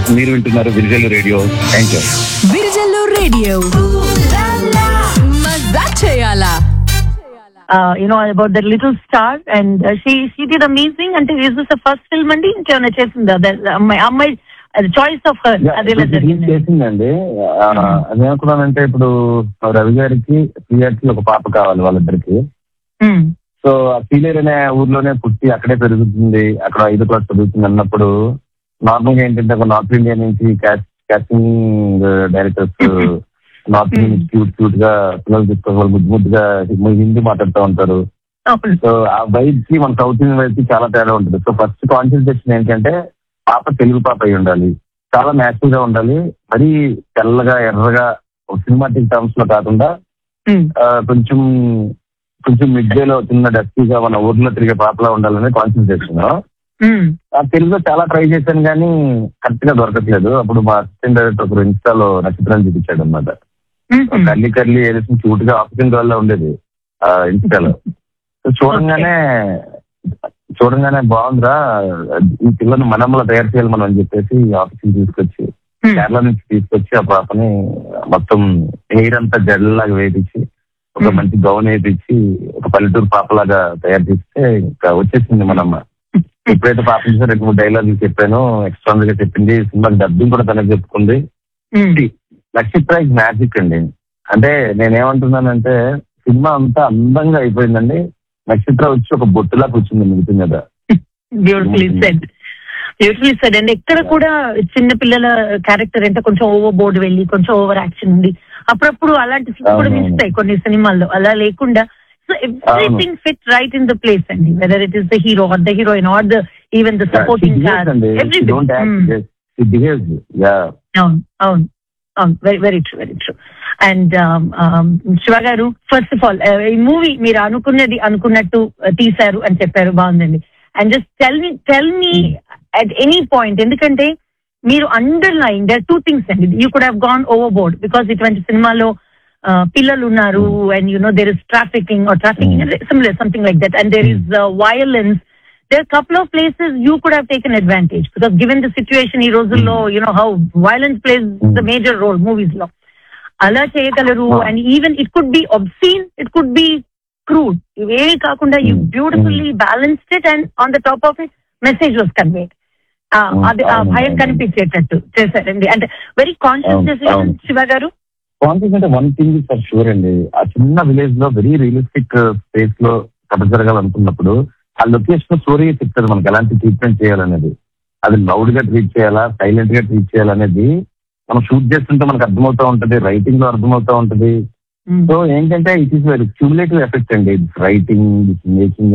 మీరు వింటున్నారు Virijal radio thank you Virijallu radio మజా చేయాలా uh, you know, about the little star, and uh, she she did amazing. And is this the first film అండి ఇంకేమైనా చేసిందా That- అమ్మాయి అమ్మాయి చాయిస్ ఆఫ్ హర్ అదేలా జరిగింది చేసిందండి ఆ, అదేమనుకున్నానంటే ఇప్పుడు రవి గారికి శ్రీయాకి ఒక పాప కావాలి వాళ్ళిద్దరికి Hmm. సో ఆ సీనియర్ అనే ఊర్లోనే పుట్టి అక్కడే పెరుగుతుంది అక్కడ ఐదు క్లాస్ చదువుతుంది అన్నప్పుడు నార్మల్ గా ఏంటంటే ఒక నార్త్ ఇండియా నుంచి కాస్టింగ్ డైరెక్టర్స్ నార్త్ ఇండియా నుంచి క్యూట్ క్యూట్ గా పిల్లలు తీసుకోవాలి వాళ్ళు ముద్దు ముద్దుగా హిందీ మాట్లాడుతూ ఉంటారు అవును. సో ఆ వైబ్ కి మన సౌత్ ఇండియన్ వైబ్ కి చాలా తేడా ఉంటుంది సో ఫస్ట్ కాన్సన్ట్రేషన్ ఏంటంటే పాప తెలుగు పాప అయి ఉండాలి చాలా న్యాచురల్ గా ఉండాలి మరీ తెల్లగా ఎర్రగా సినిమాటిక్ టర్మ్స్ లో కాకుండా Hmm. ఆ, కొంచెం కొంచెం మిడ్ డే లో చిన్న డస్టీగా మన ఊర్లో తిరిగే పాపలా ఉండాలనే కాన్సన్ట్రేషన్ Hmm. ఆ తెలుగులో చాలా ట్రై చేశాను కానీ కరెక్ట్ గా దొరకట్లేదు అప్పుడు మా అసిస్టెంట్ డైరెక్టర్ ఒకరు ఇన్స్టాలో నక్షత్రం చూపించాడు అనమాట Hmm. కర్లీ కర్లీ ఏదైతే క్యూట్ గా ఆఫీసింగ్ గర్ల్ లా ఉండేది ఆ ఇన్స్టాలో సో చూడంగానే చూడంగానే బాగుందిరా ఈ పిల్లని మనమ్మలో తయారు చేయాలి మనం అని చెప్పేసి ఆఫీస్కి తీసుకొచ్చి Hmm. కేరళ నుంచి తీసుకొచ్చి ఆ పాపని మొత్తం హెయిర్ అంతా జడలాగా వేయించి ఒక Hmm. మంచి గౌన్ వేయించి ఒక పల్లెటూరు పాపలాగా తయారు చేస్తే ఇంకా వచ్చేసింది మనమ్మ ఎప్పుడైతే పాప చూసా రెండు మూడు డైలాగులు చెప్పాను ఎక్స్ట్రా గా చెప్పింది సినిమాకి డబ్బింగ్ కూడా తనకు చెప్పుకుంది Hmm. నక్షత్ర ఇస్ మ్యాజిక్ అండి అంటే నేనేమంటున్నానంటే సినిమా అంతా అందంగా అయిపోయిందండి నక్షత్ర వచ్చి ఒక బొట్టులా కూర్చుంది మిగతా మీద beautifully said beautifully said and ఎక్కడ కూడా చిన్న పిల్లల క్యారెక్టర్ అంటే కొంచెం ఓవర్ బోర్డ్ వెళ్ళి కొంచెం ఓవర్ యాక్షన్ ఉంది అప్పుడప్పుడు అలాంటి సీన్స్ కూడా అవునవును. మిస్తాయి కొన్ని సినిమాల్లో అలా లేకుండా so everything fit right in the place అండి whether it is the hero or the heroine or the even the supporting car don't behaves yeah అవును అవును అవును very very true very true and Shiva గారు ఫస్ట్ ఆఫ్ ఆల్ ఈ movie మీరు అనుకున్నది అనుకున్నట్టు uh, తీశారు అని చెప్పారు బాగుందండి and just tell me tell me at any point ఎందుకంటే మీరు underline the two things అండి you could have gone overboard because ఇటువంటి సినిమాలో uh, పిల్లలు ఉన్నారు and you know there is trafficking or trafficking similar something like that and there is violence there are a couple of places you could have taken advantage because given the situation ఈ రోజుల్లో you know how violence plays the major role movies లో అలా చేయగలరు Ah. And even it could be obscene it could be crude ఇవేమి కాకుండా you Mm. Beautifully balanced it and on the top of it message was conveyed Mm, అది ఆ అవును, భయం అవును. కనిపించేటట్టు చేశారండి అంటే వెరీ కాన్షియస్ అవును, డెసిషన్ అవును. శివ గారు కాన్సెప్ట్ అంటే వన్ థింగ్ ఫర్ షూర్ అండి ఆ చిన్న విలేజ్ లో వెరీ రియలిస్టిక్ స్పేస్ లో కథ జరగాలనుకున్నప్పుడు ఆ లొకేషన్ స్టోరీ చెప్తారు మనకి ఎలాంటి ట్రీట్మెంట్ చేయాలనేది అది లౌడ్ గా ట్రీట్ చేయాలా సైలెంట్ గా ట్రీట్ చేయాలనేది మనం షూట్ చేస్తుంటే మనకు అర్థమవుతా ఉంటది రైటింగ్ లో అర్థమవుతా ఉంటది సో ఏంటంటే it is very cumulative effect అండి రైటింగ్ మేకింగ్